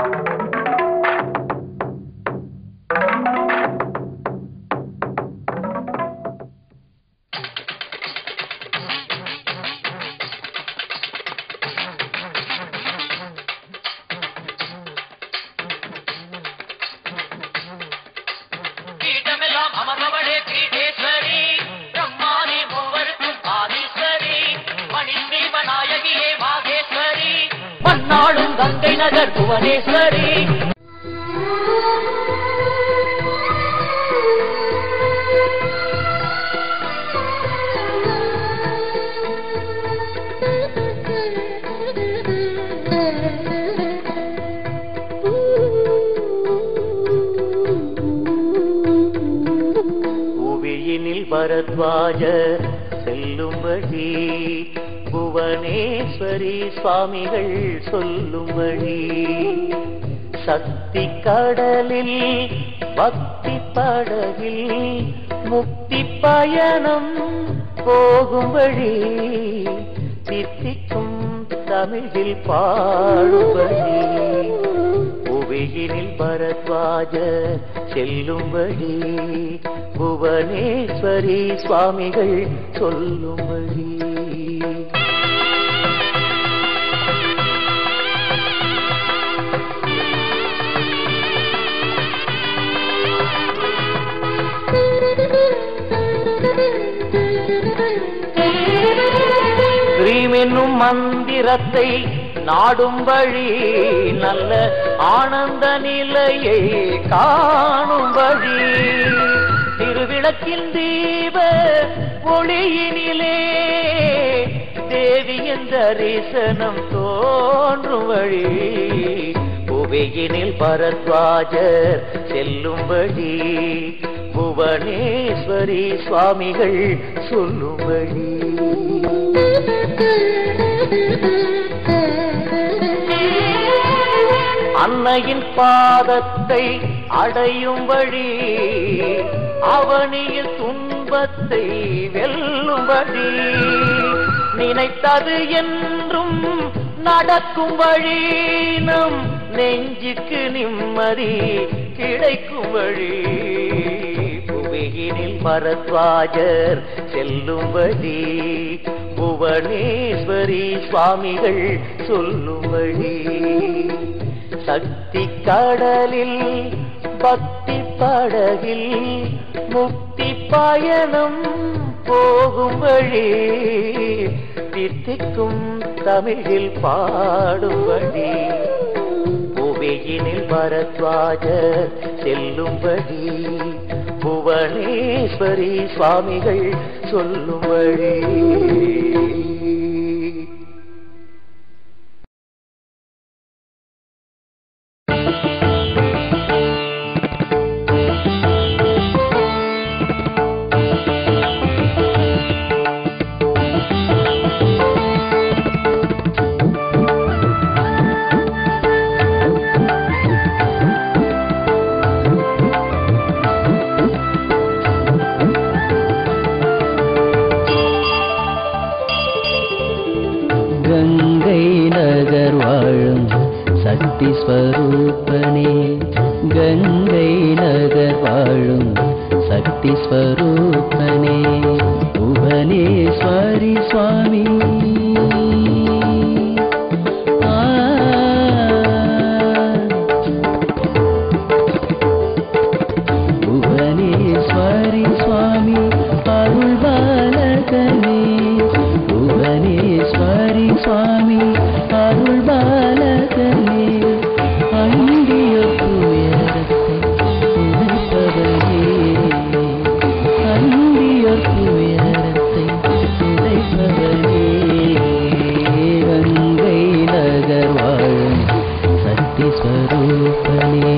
பீடமெல்லாம் அமர்ந்தவளே பீடேஸ்வரி பிரம்மானி மூவருக்கும் ஆதீஸ்வரி மணிஸ்ரீ நாயகியே மாகேஸ்வரி மன்னாடும் கங்கை நகர் புவனேஸ்வரி புவியினில் பரத்வாஜ செல்லும்படி புவனேஸ்வரி சுவாமிகள் சொல்லும்படி சக்தி கடலில் பக்தி படகில் முக்தி பயணம் போகும்படி தித்திக்கும் தமிழில் பாடும்படி புவியினில் பரத்வாஜ செல்லும்படி புவனேஸ்வரி சுவாமிகள் சொல்லும்படி ஸ்ரீம் என்னும் மந்திரத்தை நாடும் வழி நல்ல ஆனந்த நிலையை காணும் வழி திருவிளக்கின் தீப ஒளியினிலே தேவியின் தரிசனம் தோன்றும் வழி புவியினில் பரத்வாஜர் செல்லும்படி புவனேஸ்வரி சுவாமிகள் சொல்லும்படி அன்னையின் பாதத்தை அடையும் வழி அவனியில் துன்பத்தை வெல்லும்படி நினைத்தது என்றும் நடக்கும் வழி நம் நெஞ்சுக்கு நிம்மதி கிடைக்கும் வழி புவியினில் பரத்வாஜர் செல்லும்படி புவனேஸ்வரி சுவாமிகள் சொல்லும்படி சக்தி கடலில் பக்தி படகில் முக்தி பயணம் போகும் வழி தித்திக்கும் தமிழில் பாடும்படி புவியினில் பரத்வாஜர் செல்லும்படி புவனேஸ்வரி சுவாமிகள் சொல்லும்படி கங்கை நகர் வாழும் சக்தி ஸ்வரூபனே கங்கை நகர் வாழும் சக்தி ஸ்வரூபனே புவனேஸ்வரி சுவாமி ஆ புவனேஸ்வரி சுவாமி அருள் பாலகனே புவனேஸ்வரி சுவாமி அருள் பாலகனே அண்டிய துயரத்தை துடைப்பவனே அண்டிய துயரத்தை துடைப்பவனே கங்கை நகர் வாழும் சக்தி ஸ்வரூபனே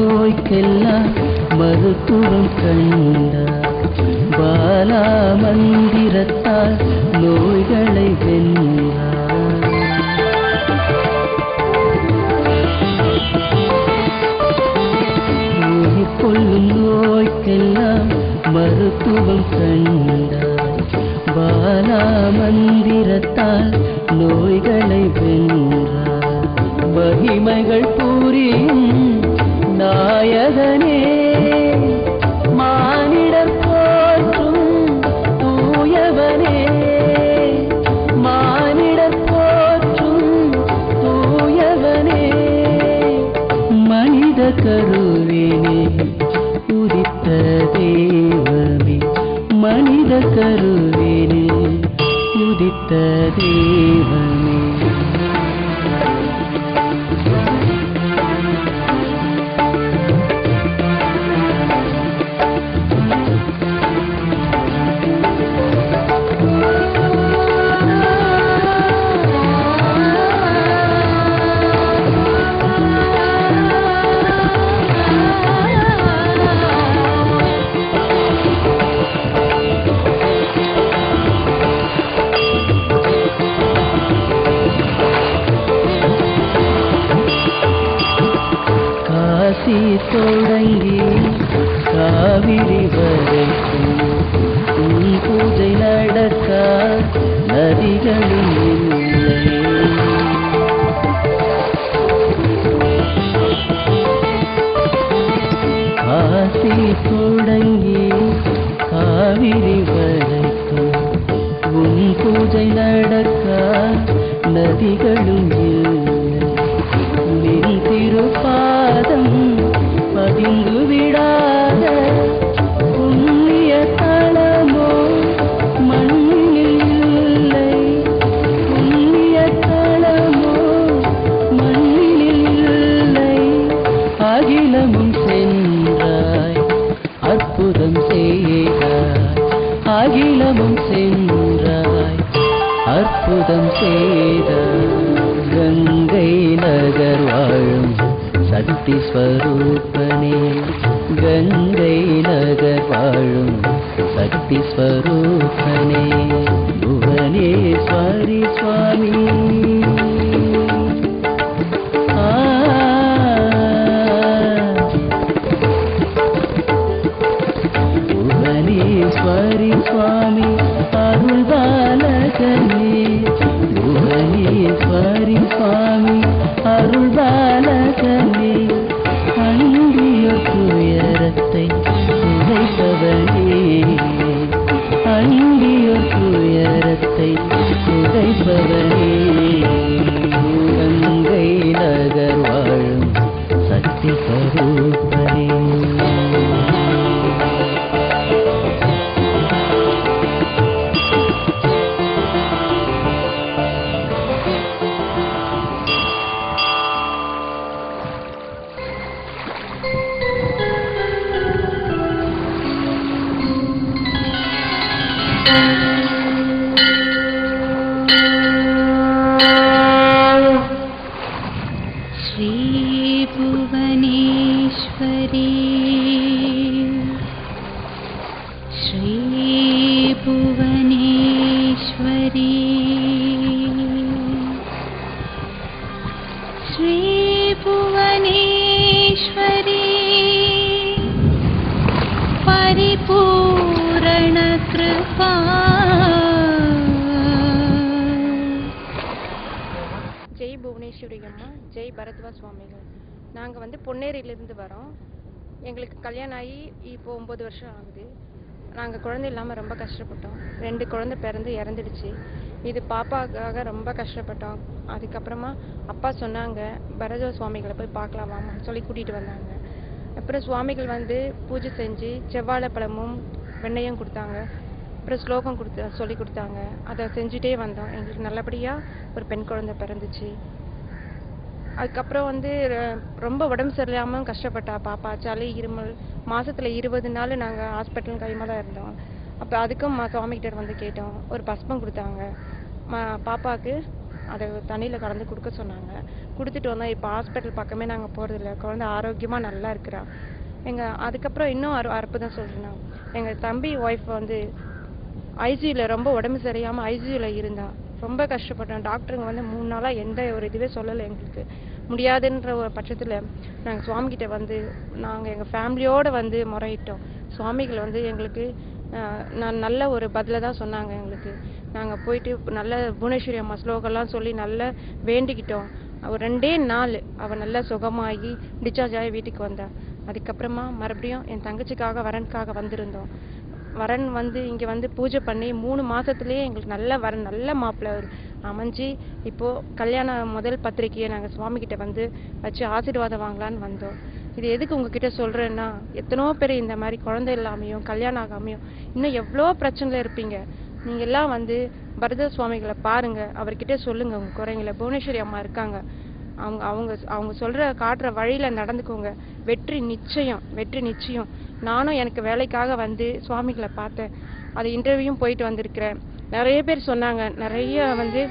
நோய்க்கெல்லாம் மருத்துவம் கண்டார் பாலா மந்திரத்தால் நோய்களை வென்றார் உயிர் கொள்ளும் நோய்க்கெல்லாம் மருத்துவம் கண்டார் பாலா மந்திரத்தால் நோய்களை வென்றார் மகிமைகள் புரியும் நாயகனே மானிடர் போற்றும் தூயவனே மானிடர் போற்றும் தூயவனே மனித கருவினே உதித்த தேவமே மனித கருவினே உதித்த தேவமே காசி தொடங்கி காவிரி வரைக்கும் உன் பூஜை நடக்க நதிகளும் இல்லை காசி தொடங்கி காவிரி வரைக்கும் உன் பூஜை நடக்க நதிகளும் இல்லை நின் திருப்பாதம் பதிந்து விடாத புண்ணிய தலமோ மண்ணில் இல்லை புண்ணிய தலமோ மண்ணில் இல்லை அகிலமும் சென்றாய் அற்புதம் செய்தாய் அகிலமும் சென்றாய் அற்புதம் செய்தாய் கங்கை நகர் வாழும் சக்தி ஸ்வரூபனே கங்கை நகர் வாழும் சக்தி ஸ்வரூபனே புவனேஸ்வரி சுவாமி ஆ புவனேஸ்வரி சுவாமி அருள் பாலகனே புவனேஸ்வரி சுவாமி அருள் பாலகனே அன்பிய துயரத்தை உதைப்பவனே அன்பிய துயரத்தை உதைப்பவனே கங்கை நகர் வாழும் சக்தி ஸ்வரூபனே श्रीभुवनेश्वरी श्रीभुवनेश्वरी श्रीभुवनेश्वरी परिपूरणकृपा ஜெய் புவனேஸ்வரி அம்மா ஜெய் பரத்வா சுவாமிகள் நாங்கள் வந்து பொன்னேரியிலேருந்து வரோம் எங்களுக்கு கல்யாணம் ஆகி இப்போ ஒம்பது வருஷம் ஆகுது நாங்கள் குழந்தை இல்லாமல் ரொம்ப கஷ்டப்பட்டோம் ரெண்டு குழந்தை பிறந்து இறந்துடுச்சு இது பாப்பாக்காக ரொம்ப கஷ்டப்பட்டோம் அதுக்கப்புறமா அப்பா சொன்னாங்க பரத்வா சுவாமிகளை போய் பார்க்கலாம் வாமான்னு சொல்லி கூட்டிகிட்டு வந்தாங்க அப்புறம் சுவாமிகள் வந்து பூஜை செஞ்சு செவ்வாழைப்பழமும் வெண்ணெயும் கொடுத்தாங்க அப்புறம் ஸ்லோகம் கொடுத்து சொல்லி கொடுத்தாங்க அதை செஞ்சுட்டே வந்தோம் எங்களுக்கு நல்லபடியாக ஒரு பெண் குழந்தை பிறந்துச்சு அதுக்கப்புறம் வந்து ர- ரொம்ப உடம்பு சரியில்லாமல் கஷ்டப்பட்டா பாப்பா சளி இருமல் மாசத்துல இருபது நாள் நாங்கள் ஹாஸ்பிட்டல் கைமா தான் இருந்தோம் அப்போ அதுக்கும் மா சுவாமிகிட்ட வந்து கேட்டோம் ஒரு பஸ்பம் கொடுத்தாங்க மா பாப்பாவுக்கு அதை தண்ணியில் கலந்து கொடுக்க சொன்னாங்க கொடுத்துட்டு வந்தோம் இப்போ ஹாஸ்பிட்டல் பக்கமே நாங்கள் போகிறதில்ல குழந்தை ஆரோக்கியமாக நல்லா இருக்கிறா எங்கள் அதுக்கப்புறம் இன்னும் அறு அற்புதம் சொல்கிறேன் எங்கள் தம்பி ஒய்ஃப் வந்து ஐசியூவில் ரொம்ப உடம்பு சரியாமல் ஐசியூவில் இருந்தா ரொம்ப கஷ்டப்பட்டோம் டாக்டருங்க வந்து மூணு நாளாக எந்த ஒரு இதுவே சொல்லலை எங்களுக்கு முடியாதுன்ற ஒரு பட்சத்தில் நாங்கள் சுவாமிகிட்ட வந்து நாங்கள் எங்கள் ஃபேமிலியோடு வந்து முறையிட்டோம் சுவாமிகள் வந்து எங்களுக்கு ஆஹ், நான் நல்ல ஒரு பதிலை தான் சொன்னாங்க எங்களுக்கு நாங்கள் போயிட்டு நல்ல புவனேஸ்வரி அம்மா ஸ்லோகம்லாம் சொல்லி நல்லா வேண்டிக்கிட்டோம் ஒரு ரெண்டே நாள் அவள் நல்லா சுகமாகி டிஸ்சார்ஜ் ஆகி வீட்டுக்கு வந்தா அதுக்கப்புறமா மறுபடியும் என் தங்கச்சிக்காக வரனுக்காக வந்திருந்தோம் வரன் வந்து இங்கே வந்து பூஜை பண்ணி மூணு மாசத்துலயே எங்களுக்கு நல்ல வரன் நல்ல மாப்பிள்ளை ஒரு அமைஞ்சு இப்போ கல்யாண முதல் பத்திரிக்கையை நாங்கள் சுவாமிகிட்ட வந்து வச்சு ஆசீர்வாதம் வாங்கலான்னு வந்தோம் இது எதுக்கு உங்ககிட்ட சொல்றேன்னா எத்தனோ பேர் இந்த மாதிரி குழந்தை இல்லாமையும் கல்யாணம் ஆகாமையும் இன்னும் எவ்வளோ பிரச்சனையில் இருப்பீங்க நீங்க எல்லாம் வந்து பரத சுவாமிகளை பாருங்க அவர்கிட்ட சொல்லுங்க உங்க குறைங்களை புவனேஸ்வரி அம்மா இருக்காங்க அவங்க அவங்க அவங்க சொல்ற காட்டுற வழியில நடந்துக்கோங்க வெற்றி நிச்சயம் வெற்றி நிச்சயம் நானும் எனக்கு வேலைக்காக வந்து சுவாமிகளை பார்த்தேன் அது இன்டர்வியூவும் போயிட்டு வந்திருக்கிறேன் நிறைய பேர் சொன்னாங்க நிறைய வந்து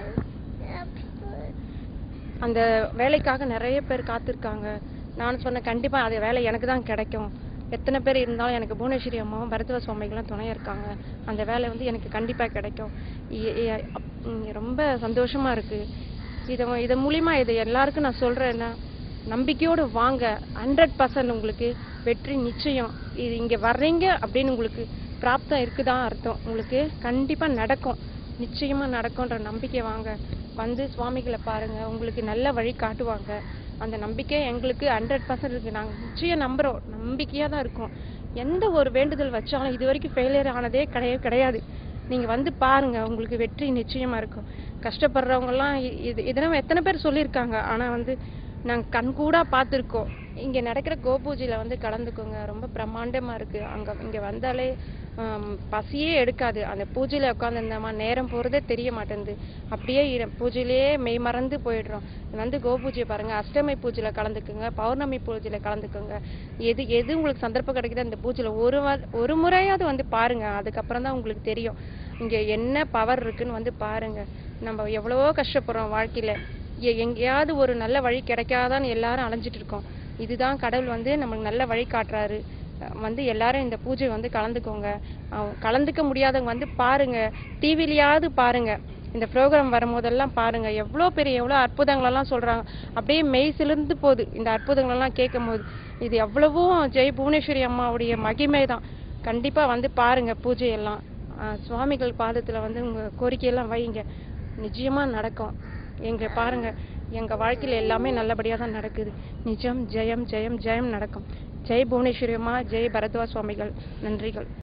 அந்த வேலைக்காக நிறைய பேர் காத்திருக்காங்க நான் சொன்னேன் கண்டிப்பா அது வேலை எனக்கு தான் கிடைக்கும் எத்தனை பேர் இருந்தாலும் எனக்கு புவனேஸ்வரி அம்மாவும் பரதவ சுவாமிகளும் துணையா இருக்காங்க அந்த வேலை வந்து எனக்கு கண்டிப்பா கிடைக்கும் இ- இ- அப்- ம், ரொம்ப சந்தோஷமா இருக்கு இதை இதை மூலியமா இது எல்லாருக்கும் நான் சொல்றேன்னா நம்பிக்கையோடு வாங்க ஹண்ட்ரட் பர்சன்ட் உங்களுக்கு வெற்றி நிச்சயம் இது இங்க வர்றீங்க அப்படின்னு உங்களுக்கு பிராப்தம் இருக்குதா அர்த்தம் உங்களுக்கு கண்டிப்பா நடக்கும் நிச்சயமா நடக்கும்ன்ற நம்பிக்கை வாங்க வந்து சுவாமிகளை பாருங்க உங்களுக்கு நல்ல வழி காட்டுவாங்க அந்த நம்பிக்கை எங்களுக்கு ஹண்ட்ரட் பர்சன்ட் இருக்கு நாங்க நிச்சயம் நம்புறோம் நம்பிக்கையா தான் இருக்கோம் எந்த ஒரு வேண்டுதல் வச்சாலும் இது வரைக்கும் ஃபெயிலியர் ஆனதே கிடையவே கிடையாது நீங்க வந்து பாருங்க உங்களுக்கு வெற்றி நிச்சயமா இருக்கும் கஷ்டப்படுறவங்க எல்லாம் இ- இது இதெல்லாம் எத்தனை பேர் சொல்லியிருக்காங்க ஆனா வந்து நாங்க கண்கூடா பார்த்திருக்கோம் இங்க நடக்கிற கோபூஜையில வந்து கலந்துக்கோங்க ரொம்ப பிரம்மாண்டமா இருக்கு அங்க இங்க வந்தாலே ஆம், பசியே எடுக்காது அந்த பூஜையில உட்காந்துருந்தோமா நேரம் போறதே தெரிய மாட்டேங்குது அப்படியே இர- பூஜையிலேயே மெய் மறந்து போயிடுறோம் வந்து கோபூஜை பாருங்க அஷ்டமி பூஜையில கலந்துக்குங்க பௌர்ணமி பூஜையில கலந்துக்குங்க எது எது உங்களுக்கு சந்தர்ப்பம் கிடைக்குதோ அந்த பூஜையில ஒரு வா- ஒரு முறையாவது வந்து பாருங்க அதுக்கப்புறம் தான் உங்களுக்கு தெரியும் இங்க என்ன பவர் இருக்குன்னு வந்து பாருங்க நம்ம எவ்வளவோ கஷ்டப்படுறோம் வாழ்க்கையில எ- எங்கேயாவது ஒரு நல்ல வழி கிடைக்காதான்னு எல்லாரும் அலைஞ்சிட்டு இருக்கோம் இதுதான் கடவுள் வந்து நமக்கு நல்ல வழி காட்டுறாரு அஹ் வந்து எல்லாரும் இந்த பூஜை வந்து கலந்துக்கோங்க அஹ் கலந்துக்க முடியாதவங்க வந்து பாருங்க டிவிலயாவது பாருங்க இந்த ப்ரோக்ராம் வரும்போதெல்லாம் பாருங்க எவ்வளோ பெரிய எவ்வளோ அற்புதங்களெல்லாம் சொல்றாங்க அப்படியே மெய் சிலிர்ந்து போகுது இந்த அற்புதங்களெல்லாம் கேட்கும் போது இது எவ்வளவும் ஜெய் புவனேஸ்வரி அம்மாவுடைய மகிமை தான் கண்டிப்பா வந்து பாருங்க பூஜையெல்லாம் அஹ் சுவாமிகள் பாதத்துல வந்து உங்க கோரிக்கையெல்லாம் வைங்க நிச்சயமா நடக்கும் எங்க பாருங்க எங்க வாழ்க்கையில எல்லாமே நல்லபடியா தான் நடக்குது நிஜம் ஜெயம் ஜெயம் ஜெயம் நடக்கும் ஜெய் புவனேஸ்வரி அம்மா ஜெய் பரத்வா சுவாமிகள் நன்றிகள்